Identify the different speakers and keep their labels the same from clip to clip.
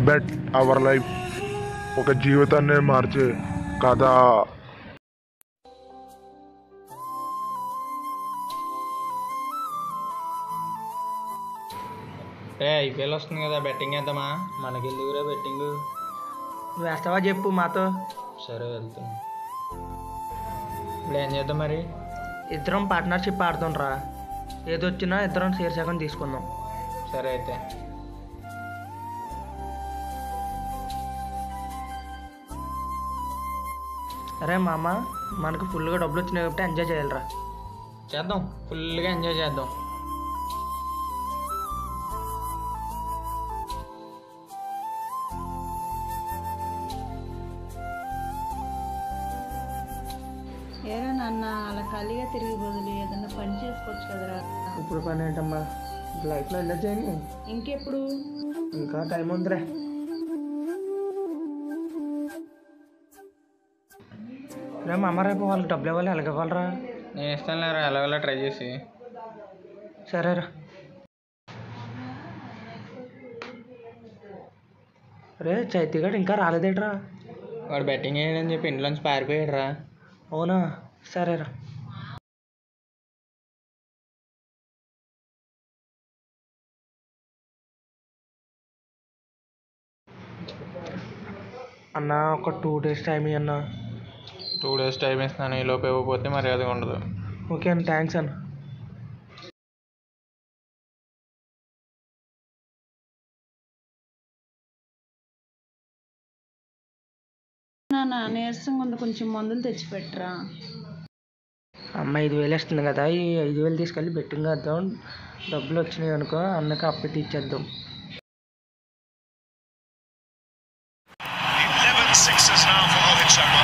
Speaker 1: Bet our life ఒక జీవితాన్ని మార్చే కథ
Speaker 2: రే ఐపీఎల్ వస్తుంది కదా బెట్టింగ్ వేద్దామా మనకి ఎందుకురా బెట్టింగ్
Speaker 3: నువ్వు వేస్తావా చెప్పు మాతో
Speaker 2: సరే వెళ్తున్నా ఇప్పుడు ఏం చేద్దాం మరి
Speaker 3: ఇద్దరం పార్ట్నర్షిప్ ఆడుతుండ్రా ఏదొచ్చినా ఇద్దరం షేర్ సగం తీసుకుందాం
Speaker 2: సరే అయితే
Speaker 3: అరే మామ మనకు ఫుల్గా డబ్బులు వచ్చినాయి కాబట్టి ఎంజాయ్ చేయాలిరా
Speaker 2: చేద్దాం ఫుల్గా ఎంజాయ్ చేద్దాం
Speaker 4: ఏరా నాన్న అలా ఖాళీగా తిరిగి బదులు ఏదన్నా పని చేసుకోవచ్చు కదరా
Speaker 3: ఇప్పుడు పని ఏంటమ్మా లైఫ్లో ఎంజాయ్ చేయని
Speaker 4: ఇంకెప్పుడు
Speaker 3: ఇంకా టైం ఉందిరా రే మామ రేపు వాళ్ళకి డబ్బులు ఇవ్వాలి ఎలాగ ఇవ్వాలరా
Speaker 2: నేను ఇస్తాను లేరా ఎలాగోలా ట్రై చేసి
Speaker 3: సరేరా రే చైతిగాడు ఇంకా రాలేదేట్రా
Speaker 2: వాడు బెట్టింగ్ వేయడని చెప్పి ఇంట్లోంచి పారిపోయాడు రా
Speaker 3: అవునా సరేరా అన్న ఒక టూ డేస్ టైం అన్న
Speaker 2: టూ డేస్ టైం ఇస్తున్నాను ఈ లోపు ఇవ్వకపోతే మర్యాద ఉండదు
Speaker 3: ఓకే అన్న థ్యాంక్స్ అన్న
Speaker 4: నాన్న నీరసంగా ఉంది కొంచెం మందులు తెచ్చిపెట్టరా
Speaker 3: అమ్మ ఐదు వేలు ఇస్తుంది కదా ఈ ఐదు వేలు తీసుకెళ్ళి బెట్టింగ్ వేద్దాం డబ్బులు వచ్చినాయి అనుకో అన్నకి అప్పెట్టి ఇచ్చేద్దాం
Speaker 5: 11 sixes now for Rohit Sharma.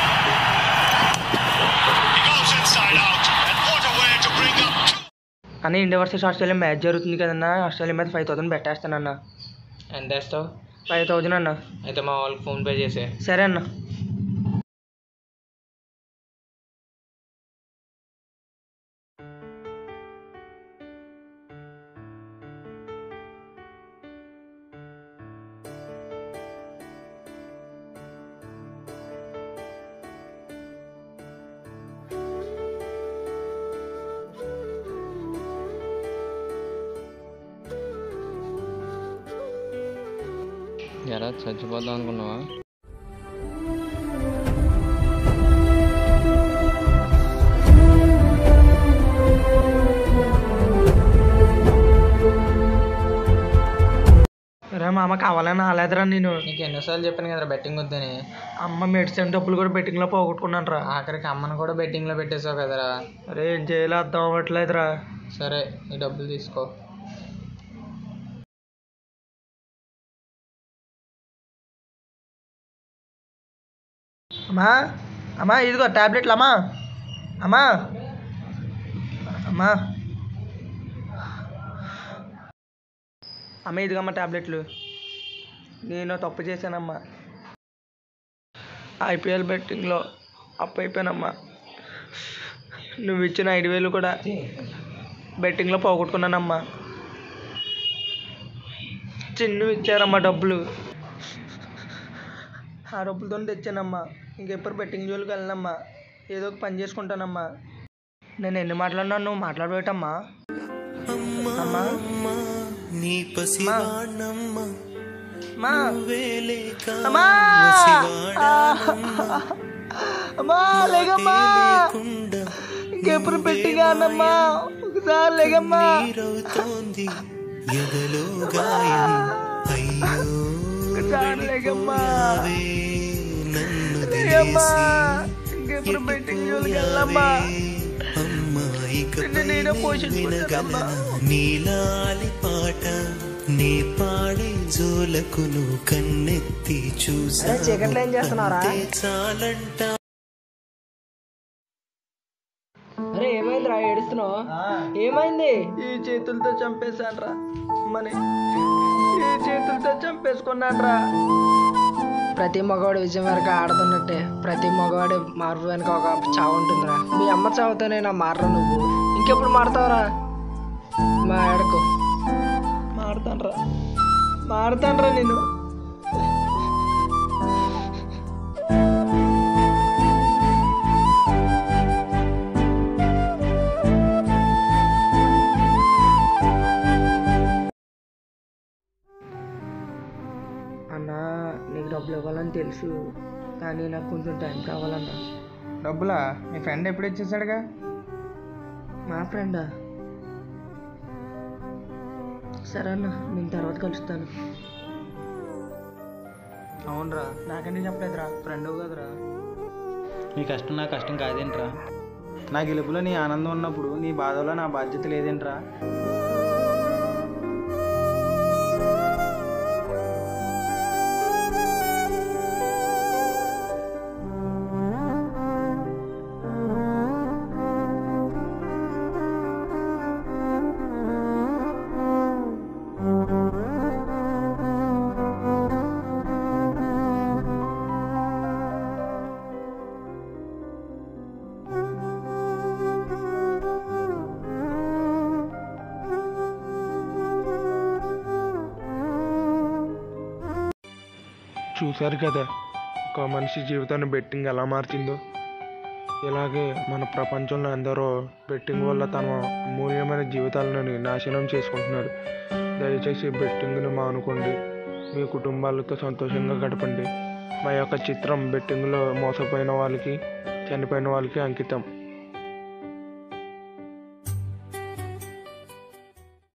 Speaker 5: He goes inside out, and what a way to bring up two.
Speaker 3: అన్న ఇండియా వర్సెస్ ఆస్ట్రేలియా మ్యాచ్ జరుగుతుంది కదన్నా ఆస్ట్రేలియా మీద ఫైవ్ థౌసండ్ పెట్టేస్తానన్న
Speaker 2: ఎంత వేస్తావు
Speaker 3: ఫైవ్ థౌజండ్ అన్న
Speaker 2: అయితే మా వాళ్ళకి ఫోన్ పే చేసే
Speaker 3: సరే అన్న
Speaker 2: ఎలా చచ్చిపోదాం అనుకున్నావా
Speaker 3: రే మామ కావాలని రాలేదురా నేను
Speaker 2: నీకు ఎన్నోసార్లు చెప్పాను కదా బెట్టింగ్ వద్దని
Speaker 3: అమ్మ మెడిసిన్ డబ్బులు కూడా బెట్టింగ్లో పోగొట్టుకున్నాను రా
Speaker 2: ఆఖరికి అమ్మను కూడా బెట్టింగ్లో పెట్టేసావు కదరా
Speaker 3: అరే ఏం చేయాలో అర్థం అవ్వట్లేదురా
Speaker 2: సరే ఈ డబ్బులు తీసుకో
Speaker 3: అమ్మా అమ్మా ఇదిగో టాబ్లెట్లు అమ్మా అమ్మా అమ్మా అమ్మ ఇదిగమ్మా టాబ్లెట్లు నేను తప్పు చేశానమ్మా ఐపీఎల్ బెట్టింగ్లో అప్పు అయిపోయానమ్మా నువ్వు ఇచ్చిన ఐదు వేలు కూడా బెట్టింగ్లో పోగొట్టుకున్నానమ్మా చిన్ను ఇచ్చారమ్మా డబ్బులు ఆ డబ్బులతో తెచ్చానమ్మా ఇంకెప్పుడు బెట్టింగ్ జోలికి వెళ్ళనమ్మా ఏదో ఒక పని చేసుకుంటానమ్మా నేను ఎన్ని మాట్లాడినా నువ్వు మాట్లాడబెట్టమ్మా అమ్మా
Speaker 6: నీ పసివాణమ్మ
Speaker 3: అమ్మా
Speaker 6: వేలేక
Speaker 3: అమ్మా అమ్మా లేగమ్మా ఇంకెప్పుడు బెట్టింగ్ ఆడనమ్మా ఒకసారి లేగమ్మా
Speaker 6: నీరవుతోంది ఎదలో గాయం అయ్యో
Speaker 3: ఒకసారి లేగమ్మా
Speaker 6: అవే నన్ను
Speaker 3: లేగమ్మా ఇంకెప్పుడు బెట్టింగ్ జోలికి వెళ్ళమ్మా
Speaker 6: అమ్మాయిక
Speaker 3: నిన్ను నేనే పోషించుకుంటానమ్మా
Speaker 6: నీలాలి పాట నే పాడే జోలకు నువ్వు కన్నెత్తి చూసా
Speaker 3: చీకట్లో ఏం చేస్తున్నావురా?
Speaker 6: చాలంట
Speaker 3: అరే ఏమైందిరా ఏడుస్తున్నావు ఏమైంది ఈ చేతులతో చంపేశాన్రా మని ఈ చేతులతో చంపేసుకున్నాన్రా ప్రతి మగవాడు విజయం వరకు ఆడుతున్నట్టే ప్రతి మగవాడి మార్పు వెనక ఒక చావు ఉంటుందిరా మీ అమ్మ చావుతోనే నా మారరా నువ్వు ఇంకెప్పుడు మారుతావురా మా ఏడకు మారుతాన్రా మారుతాన్రా నేను అన్నా నీకు డబ్బులు ఇవ్వాలని తెలుసు కానీ నాకు కొంచెం టైం కావాలన్నా
Speaker 2: డబ్బులా మీ ఫ్రెండ్ ఎప్పుడు ఇచ్చేసాడుగా
Speaker 3: మా ఫ్రెండా సరే అన్న నేను తర్వాత కలుస్తాను
Speaker 2: అవునరా నాకంటే చెప్పలేదురా ఫ్రెండ్ కదరా
Speaker 7: నీ కష్టం నా కష్టం కాదేంట్రా
Speaker 2: నా గెలుపులో నీ ఆనందం ఉన్నప్పుడు నీ బాధలో నా బాధ్యత లేదేంట్రా
Speaker 1: చూశారు కదా ఒక మనిషి జీవితాన్ని బెట్టింగ్ ఎలా మార్చిందో ఇలాగే మన ప్రపంచంలో ఎందరో బెట్టింగ్ వల్ల తమ అమూల్యమైన జీవితాలను నాశనం చేసుకుంటున్నారు దయచేసి బెట్టింగ్ను మానుకోండి మీ కుటుంబాలతో సంతోషంగా గడపండి మా యొక్క చిత్రం బెట్టింగ్లో మోసపోయిన వాళ్ళకి చనిపోయిన వాళ్ళకి అంకితం